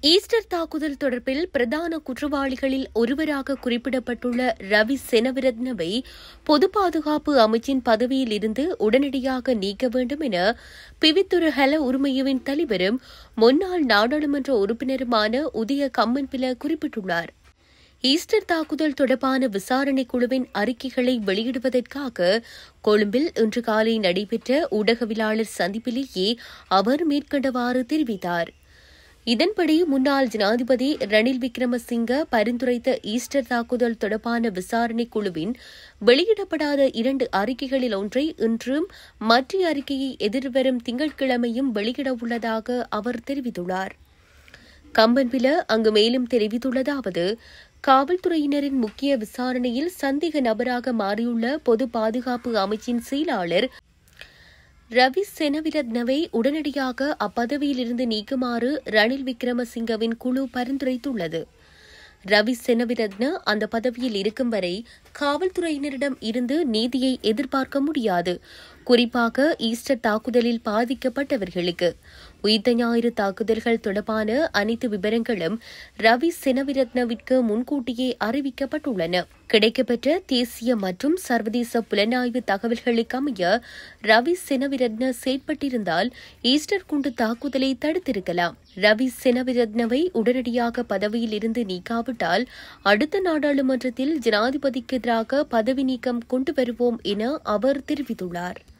Easter தாக்குதல் தொடர்பில் பிரதான குற்றவாளிகளில் ஒருவராக குறிப்பிடப்பட்டுள்ள ரவி செனவிரத்னவை பொது பாதுகாப்பு அமைச்சின் பதவியில் இருந்து உடனடியாக நீக்க வேண்டும் என பிவித்துரு ஹெல உரிமையுவின் தலைவரும் முன்னாள் நாடாளுமன்ற உறுப்பினருமான உதய கம்மன்பில குறிப்பிட்டுள்ளார் ஈஸ்டர் தாக்குதல் தொடர்பான விசாரணை குழுவின் அறிக்கைகளை வெளியிடுவதற்காக கொழும்பில் இன்று காலை நடைபெற்ற ஊடகவியலாளர் சந்திப்பிலேயே அவர் மேற்கண்டவாறு தெரிவித்தார் இதன்படி முன்னாள் ஜனாதிபதி ரணில் விக்ரமசிங்க பரிந்துரைத்த ஈஸ்டர் தாக்குதல் தொடர்பான விசாரணை குழுவின் வெளியிடப்படாத இரண்டு அறிக்கைகளில் ஒன்றை இன்றும் மற்ற அறிக்கையை எதிர்வரும் திங்கட்கிழமையும் வெளியிட உள்ளதாக அவர் தெரிவித்துள்ளார் கம்பன்பில அங்கு மேலும் தெரிவித்துள்ளதாவது காவல்துறையினரின் முக்கிய விசாரணையில் சந்தேக நபராக மாறியுள்ள பொது பாதுகாப்பு அமைச்சின் செயலாளர் ரவி செனவிரத்னவை உடனடியாக அப்பதவியிலிருந்து நீக்குமாறு ரணில் விக்ரமசிங்கவின் குழு பரிந்துரைத்துள்ளது ரவி செனவிரத்ன அந்த பதவியில் இருக்கும் வரை காவல்துறையினரிடம் இருந்து நீதியை எதிர்பார்க்க முடியாது குறிப்பாக ஈஸ்டர் தாக்குதலில் பாதிக்கப்பட்டவர்களுக்கு உயிர்த்த ஞாயிறு தாக்குதல்கள் தொடர்பான அனைத்து விவரங்களும் ரவி செனவிரத்னவிற்கு முன்கூட்டியே அறிவிக்கப்பட்டுள்ளன கிடைக்கப்பெற்ற தேசிய மற்றும் சர்வதேச புலனாய்வு தகவல்களுக்கு அமைய ரவி செனவிரத்ன செயற்பட்டிருந்தால் ஈஸ்டர் குண்டு தாக்குதலை தடுத்திருக்கலாம் ரவி செனவிரத்னவை உடனடியாக பதவியில் இருந்து நீக்காவிட்டால் அடுத்த நாடாளுமன்றத்தில் ஜனாதிபதிக்கு எதிராக பதவி நீக்கம் கொண்டு வருவோம் என அவர் தெரிவித்துள்ளார்